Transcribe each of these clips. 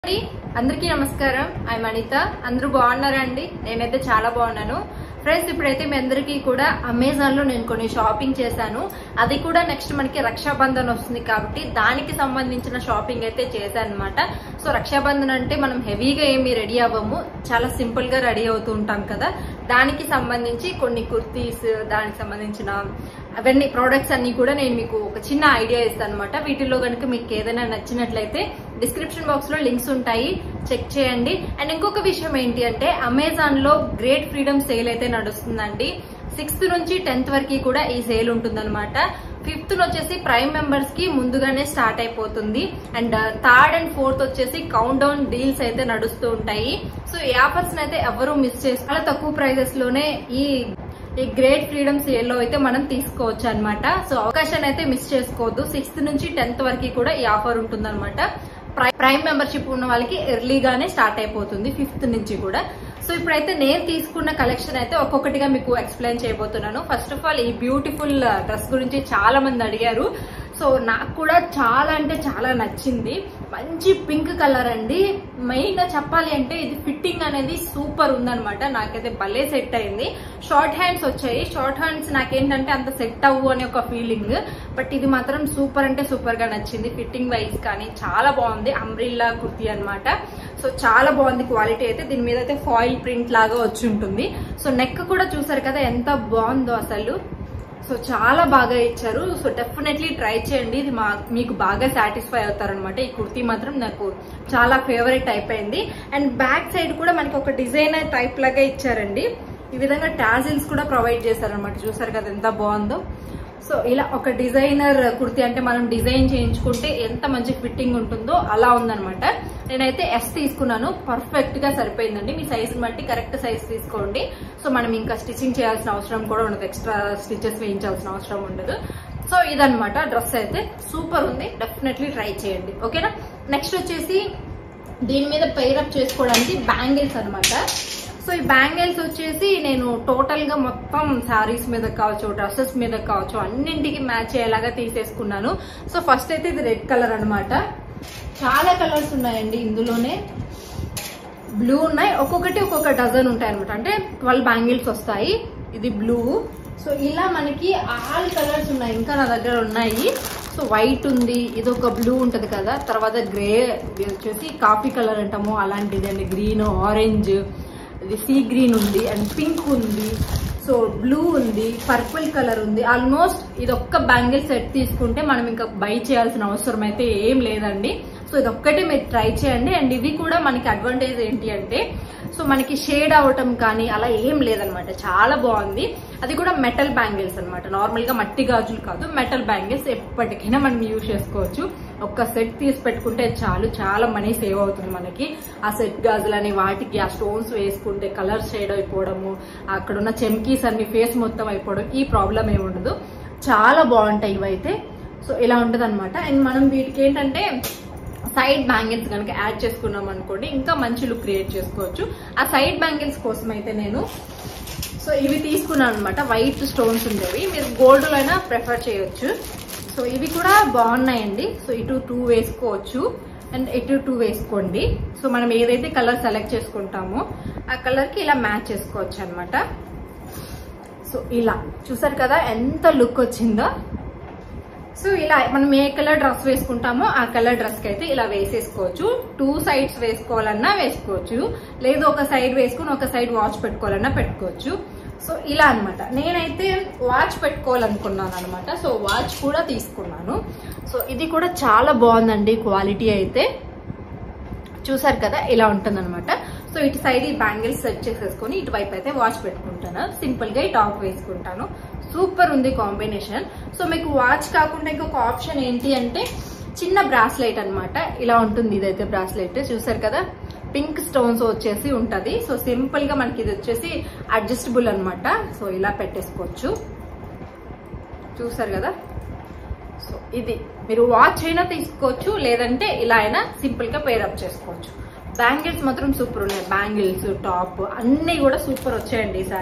అండి అందరికీ నమస్కారం ఐ అనిత అందరూ బాగున్నారా అండి నేనైతే చాలా బాగున్నాను ఫ్రెండ్స్ ఇప్పుడైతే మీ అందరికీ కూడా అమెజాన్ లో నేను కొన్ని షాపింగ్ చేశాను అది కూడా నెక్స్ట్ మనకి రక్షాబంధన్ వస్తుంది కాబట్టి దానికి సంబంధించిన షాపింగ్ అయితే చేశాను అనమాట సో రక్షాబంధన్ అంటే మనం హెవీగా ఏమి రెడీ అవ్వము చాలా సింపుల్ గా రెడీ అవుతూ ఉంటాం కదా దానికి సంబంధించి కొన్ని కుర్తీస్ దానికి సంబంధించిన అవన్నీ ప్రోడక్ట్స్ అన్ని కూడా నేను మీకు ఒక చిన్న ఐడియా ఇస్తాను అనమాట వీటిలో కనుక మీకు ఏదైనా నచ్చినట్లయితే డిస్క్రిప్షన్ బాక్స్ లో లింక్స్ ఉంటాయి చెక్ చేయండి అండ్ ఇంకొక విషయం ఏంటి అంటే అమెజాన్ లో గ్రేట్ ఫ్రీడమ్ సేల్ అయితే నడుస్తుందండి సిక్స్త్ నుంచి టెన్త్ వరకు కూడా ఈ సేల్ ఉంటుందన్నమాట ఫిఫ్త్ వచ్చేసి ప్రైమ్ మెంబర్స్ కి ముందుగానే స్టార్ట్ అయిపోతుంది అండ్ థర్డ్ అండ్ ఫోర్త్ వచ్చేసి కౌంట్ డౌన్ డీల్స్ అయితే నడుస్తూ ఉంటాయి సో ఈ ఆఫర్స్ అయితే ఎవరు మిస్ చేసి చాలా తక్కువ ప్రైజెస్ లోనే ఈ ఈ గ్రేట్ ఫ్రీడమ్ సేల్ లో అయితే మనం తీసుకోవచ్చు అనమాట సో అవకాశాన్ని అయితే మిస్ చేసుకోవద్దు సిక్స్త్ నుంచి టెన్త్ వరకు కూడా ఈ ఆఫర్ ఉంటుందన్నమాట ప్రై- ప్రైమ్ మెంబర్షిప్ ఉన్న వాళ్ళకి ఎర్లీగానే స్టార్ట్ అయిపోతుంది ఫిఫ్త్ నుంచి కూడా సో ఇప్పుడైతే నేను తీసుకున్న కలెక్షన్ అయితే ఒక్కొక్కటిగా మీకు ఎక్స్ప్లెయిన్ చేయబోతున్నాను ఫస్ట్ ఆఫ్ ఆల్ ఈ బ్యూటిఫుల్ డ్రెస్ గురించి చాలా మంది అడిగారు సో నాకు కూడా చాలా అంటే చాలా నచ్చింది మంచి పింక్ కలర్ అండి మెయిన్ గా చెప్పాలి అంటే ఇది ఫిట్టింగ్ అనేది సూపర్ ఉందన్నమాట నాకైతే భలే సెట్ అయింది షార్ట్ హ్యాండ్స్ వచ్చాయి షార్ట్ హ్యాండ్స్ నాకేంటంటే అంత సెట్ అవ్వు అనే ఒక ఫీలింగ్ బట్ ఇది మాత్రం సూపర్ అంటే సూపర్ గా నచ్చింది ఫిట్టింగ్ వైజ్ కానీ చాలా బాగుంది అంబ్రిల్లా కుర్తీ అన్నమాట సో చాలా బాగుంది క్వాలిటీ అయితే దీని మీద అయితే ఫాయిల్ ప్రింట్ లాగా వచ్చి ఉంటుంది సో నెక్ కూడా చూసారు కదా ఎంత బాగుందో అసలు సో చాలా బాగా ఇచ్చారు సో డెఫినెట్లీ ట్రై చేయండి ఇది మా మీకు బాగా సాటిస్ఫై అవుతారనమాట ఈ కుర్తీ మాత్రం నాకు చాలా ఫేవరెట్ అయిపోయింది అండ్ బ్యాక్ సైడ్ కూడా మనకి ఒక డిజైనర్ టైప్ లాగా ఇచ్చారండి ఈ విధంగా టాజిల్స్ కూడా ప్రొవైడ్ చేశారనమాట చూసారు కదా ఎంత బాగుందో సో ఇలా ఒక డిజైనర్ కుర్తీ అంటే మనం డిజైన్ చేయించుకుంటే ఎంత మంచి ఫిట్టింగ్ ఉంటుందో అలా ఉందన్నమాట నేనైతే ఎస్ తీసుకున్నాను పర్ఫెక్ట్ గా సరిపోయిందండి మీ సైజ్ బట్టి కరెక్ట్ సైజ్ తీసుకోండి సో మనం ఇంకా స్టిచ్చింగ్ చేయాల్సిన అవసరం కూడా ఉండదు ఎక్స్ట్రా స్టిచెస్ వేయించాల్సిన అవసరం ఉండదు సో ఇదన్నమాట డ్రెస్ అయితే సూపర్ ఉంది డెఫినెట్లీ ట్రై చేయండి ఓకేనా నెక్స్ట్ వచ్చేసి దీని మీద పెయిరప్ చేసుకోవడానికి బ్యాంగిల్స్ అన్నమాట సో ఈ బ్యాంగిల్స్ వచ్చేసి నేను టోటల్ గా మొత్తం శారీస్ మీద కావచ్చు డ్రెస్సెస్ మీద కావచ్చు అన్నింటికి మ్యాచ్ అయ్యేలాగా తీసేసుకున్నాను సో ఫస్ట్ అయితే ఇది రెడ్ కలర్ అన్నమాట చాలా కలర్స్ ఉన్నాయండి ఇందులోనే బ్లూ ఉన్నాయి ఒక్కొక్కటి ఒక్కొక్క డజన్ ఉంటాయి అనమాట అంటే ట్వెల్వ్ బ్యాంగిల్స్ వస్తాయి ఇది బ్లూ సో ఇలా మనకి ఆల్ కలర్స్ ఉన్నాయి ఇంకా నా దగ్గర ఉన్నాయి సో వైట్ ఉంది ఇది ఒక బ్లూ ఉంటది కదా తర్వాత గ్రే ఇది వచ్చేసి కాఫీ కలర్ అంటాము అలాంటిది అండి గ్రీన్ ఆరెంజ్ ఇది సీ గ్రీన్ ఉంది అండ్ పింక్ ఉంది సో బ్లూ ఉంది పర్పుల్ కలర్ ఉంది ఆల్మోస్ట్ ఇది ఒక్క బ్యాంగిల్ సెట్ తీసుకుంటే మనం ఇంకా బై చేయాల్సిన అవసరం అయితే ఏం లేదండి సో ఇది ఒక్కటి మీరు ట్రై చేయండి అండ్ ఇవి కూడా మనకి అడ్వాంటేజ్ ఏంటి అంటే సో మనకి షేడ్ అవటం కానీ అలా ఏం లేదనమాట చాలా బాగుంది అది కూడా మెటల్ బ్యాంగిల్స్ అనమాట నార్మల్ గా మట్టి గాజులు కాదు మెటల్ బ్యాంగిల్స్ ఎప్పటికైనా మనం యూజ్ చేసుకోవచ్చు ఒక్క సెట్ తీసి పెట్టుకుంటే చాలు చాలా మనీ సేవ్ అవుతుంది మనకి ఆ సెట్ గాజులని వాటికి ఆ స్టోన్స్ వేసుకుంటే కలర్ షేడ్ అయిపోవడము అక్కడ ఉన్న చెమ్కీస్ అన్ని ఫేస్ మొత్తం అయిపోవడం ఈ ప్రాబ్లం ఏమి ఉండదు చాలా బాగుంటాయి ఇవైతే సో ఇలా ఉంటది అనమాట అండ్ మనం వీటికి ఏంటంటే సైడ్ బ్యాంగిల్స్ కనుక యాడ్ చేసుకున్నాం అనుకోండి ఇంకా మంచి లుక్ క్రియేట్ చేసుకోవచ్చు ఆ సైడ్ బ్యాంగిల్స్ కోసం అయితే నేను సో ఇవి తీసుకున్నాను అనమాట వైట్ స్టోన్స్ ఉండేవి మీరు గోల్డ్ లో అయినా ప్రిఫర్ చేయొచ్చు సో ఇవి కూడా బాగున్నాయండి సో ఇటు టూ వేసుకోవచ్చు అండ్ ఇటు టూ వేసుకోండి సో మనం ఏదైతే కలర్ సెలెక్ట్ చేసుకుంటామో ఆ కలర్ కి ఇలా మ్యాచ్ చేసుకోవచ్చు అనమాట సో ఇలా చూసారు కదా ఎంత లుక్ వచ్చిందో సో ఇలా మనం ఏ కలర్ డ్రెస్ వేసుకుంటామో ఆ కలర్ డ్రెస్ కి అయితే ఇలా వేసేసుకోవచ్చు టూ సైడ్స్ వేసుకోవాలన్నా వేసుకోవచ్చు లేదు ఒక సైడ్ వేసుకుని ఒక సైడ్ వాచ్ పెట్టుకోవాలన్నా పెట్టుకోవచ్చు సో ఇలా అన్నమాట నేనైతే వాచ్ పెట్టుకోవాలనుకున్నాను అనమాట సో వాచ్ కూడా తీసుకున్నాను సో ఇది కూడా చాలా బాగుందండి క్వాలిటీ అయితే చూసారు కదా ఇలా ఉంటుందన్నమాట సో ఇటు సైడ్ ఈ బ్యాంగిల్స్ సెట్ చేసేసుకొని ఇటువైపు అయితే వాచ్ పెట్టుకుంటాను సింపుల్ గా ఈ టాప్ వేసుకుంటాను సూపర్ ఉంది కాంబినేషన్ సో మీకు వాచ్ కాకుండా ఇంకొక ఆప్షన్ ఏంటి అంటే చిన్న బ్రాస్లెట్ అన్నమాట ఇలా ఉంటుంది ఇదైతే బ్రాస్లెట్ చూసారు కదా పింక్ స్టోన్స్ వచ్చేసి ఉంటది సో సింపుల్ గా మనకి ఇది వచ్చేసి అడ్జస్టబుల్ అన్నమాట సో ఇలా పెట్టేసుకోవచ్చు చూసారు కదా సో ఇది మీరు వాచ్ అయినా తీసుకోవచ్చు లేదంటే ఇలా అయినా సింపుల్ గా పేరప్ చేసుకోవచ్చు బ్యాంగిల్స్ మాత్రం సూపర్ ఉన్నాయి బ్యాంగిల్స్ టాప్ అన్ని కూడా సూపర్ వచ్చాయండి ఈసారి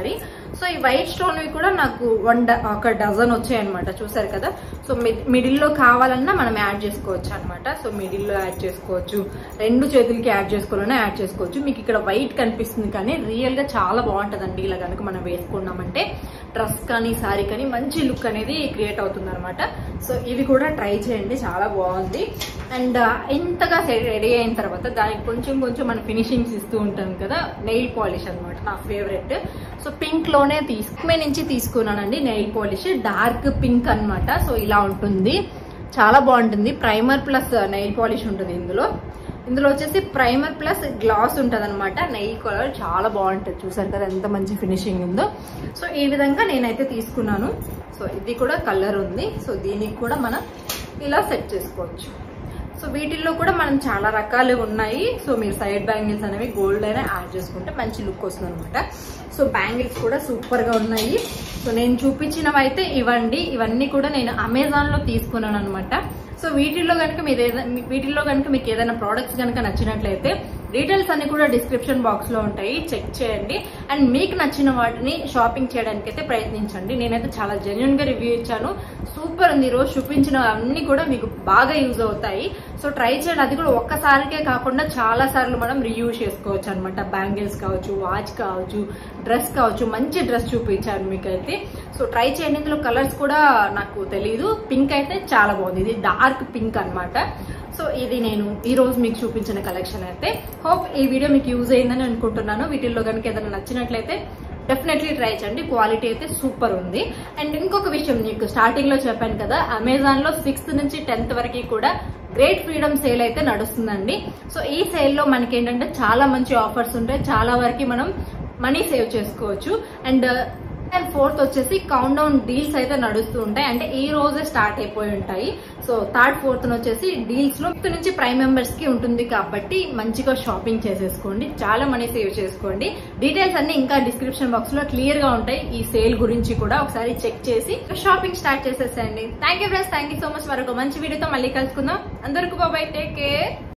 సో ఈ వైట్ స్టోన్ కూడా నాకు వన్ డ- ఒక డజన్ వచ్చాయి అనమాట చూసారు కదా సో మిడిల్ లో కావాలన్నా మనం యాడ్ చేసుకోవచ్చు అనమాట సో మిడిల్ లో యాడ్ చేసుకోవచ్చు రెండు చేతులకి యాడ్ చేసుకోవాలన్నా యాడ్ చేసుకోవచ్చు మీకు ఇక్కడ వైట్ కనిపిస్తుంది కానీ రియల్ గా చాలా బాగుంటదండి ఇలా కనుక మనం వేసుకున్నామంటే డ్రెస్ కానీ సారీ కానీ మంచి లుక్ అనేది క్రియేట్ అవుతుంది అనమాట సో ఇవి కూడా ట్రై చేయండి చాలా బాగుంది అండ్ ఇంతగా రెడీ అయిన తర్వాత దానికి కొంచెం కొంచెం మనం ఫినిషింగ్స్ ఇస్తూ ఉంటాం కదా నెయిల్ పాలిష్ అన్నమాట నా ఫేవరెట్ సో పింక్ లోనే తీసుకునే నుంచి తీసుకున్నానండి నెయిల్ పాలిష్ డార్క్ పింక్ అన్నమాట సో ఇలా ఉంటుంది చాలా బాగుంటుంది ప్రైమర్ ప్లస్ నెయిల్ పాలిష్ ఉంటుంది ఇందులో ఇందులో వచ్చేసి ప్రైమర్ ప్లస్ గ్లాస్ ఉంటుంది అనమాట నెయిల్ కలర్ చాలా బాగుంటుంది చూసారు కదా ఎంత మంచి ఫినిషింగ్ ఉందో సో ఈ విధంగా నేనైతే తీసుకున్నాను సో ఇది కూడా కలర్ ఉంది సో దీనికి కూడా మనం ఇలా సెట్ చేసుకోవచ్చు సో వీటిల్లో కూడా మనం చాలా రకాలు ఉన్నాయి సో మీరు సైడ్ బ్యాంగిల్స్ అనేవి గోల్డ్ అయినా యాడ్ చేసుకుంటే మంచి లుక్ వస్తుంది అనమాట సో బ్యాంగిల్స్ కూడా సూపర్ గా ఉన్నాయి సో నేను చూపించినవి అయితే ఇవ్వండి ఇవన్నీ కూడా నేను అమెజాన్ లో తీసుకున్నాను అనమాట సో వీటిల్లో కనుక మీరు ఏదైనా వీటిల్లో కనుక మీకు ఏదైనా ప్రోడక్ట్స్ కనుక నచ్చినట్లయితే డీటెయిల్స్ అన్ని కూడా డిస్క్రిప్షన్ బాక్స్ లో ఉంటాయి చెక్ చేయండి అండ్ మీకు నచ్చిన వాటిని షాపింగ్ చేయడానికి అయితే ప్రయత్నించండి నేనైతే చాలా జెన్యున్ గా రివ్యూ ఇచ్చాను సూపర్ ఉంది ఈ రోజు చూపించిన అన్ని కూడా మీకు బాగా యూజ్ అవుతాయి సో ట్రై చేయండి అది కూడా ఒక్కసారికే కాకుండా చాలా సార్లు మనం రివ్యూ చేసుకోవచ్చు అనమాట బ్యాంగిల్స్ కావచ్చు వాచ్ కావచ్చు డ్రెస్ కావచ్చు మంచి డ్రెస్ చూపించాను మీకైతే సో ట్రై చేయండి ఇందులో కలర్స్ కూడా నాకు తెలియదు పింక్ అయితే చాలా బాగుంది ఇది డార్క్ పింక్ అన్నమాట సో ఇది నేను ఈ రోజు మీకు చూపించిన కలెక్షన్ అయితే హోప్ ఈ వీడియో మీకు యూజ్ అయిందని అనుకుంటున్నాను వీటిల్లో కనుక ఏదైనా నచ్చినట్లయితే డెఫినెట్లీ ట్రై చేయండి క్వాలిటీ అయితే సూపర్ ఉంది అండ్ ఇంకొక విషయం మీకు స్టార్టింగ్ లో చెప్పాను కదా అమెజాన్ లో సిక్స్త్ నుంచి టెన్త్ వరకు కూడా గ్రేట్ ఫ్రీడమ్ సేల్ అయితే నడుస్తుందండి సో ఈ సేల్ లో మనకి ఏంటంటే చాలా మంచి ఆఫర్స్ ఉంటాయి చాలా వరకు మనం మనీ సేవ్ చేసుకోవచ్చు అండ్ అండ్ ఫోర్త్ వచ్చేసి కౌంట్ డౌన్ డీల్స్ అయితే నడుస్తూ ఉంటాయి అంటే ఈ రోజే స్టార్ట్ అయిపోయి ఉంటాయి సో థర్డ్ ఫోర్త్ వచ్చేసి డీల్స్ లో ఫిఫ్త్ నుంచి ప్రైమ్ మెంబర్స్ కి ఉంటుంది కాబట్టి మంచిగా షాపింగ్ చేసేసుకోండి చాలా మనీ సేవ్ చేసుకోండి డీటెయిల్స్ అన్ని ఇంకా డిస్క్రిప్షన్ బాక్స్ లో క్లియర్ గా ఉంటాయి ఈ సేల్ గురించి కూడా ఒకసారి చెక్ చేసి షాపింగ్ స్టార్ట్ చేసేసేయండి thank you friends thank you so much మరొక మంచి వీడియోతో మళ్ళీ కలుసుకుందాం అందరికీ బాబాయ్ టేక్ కేర్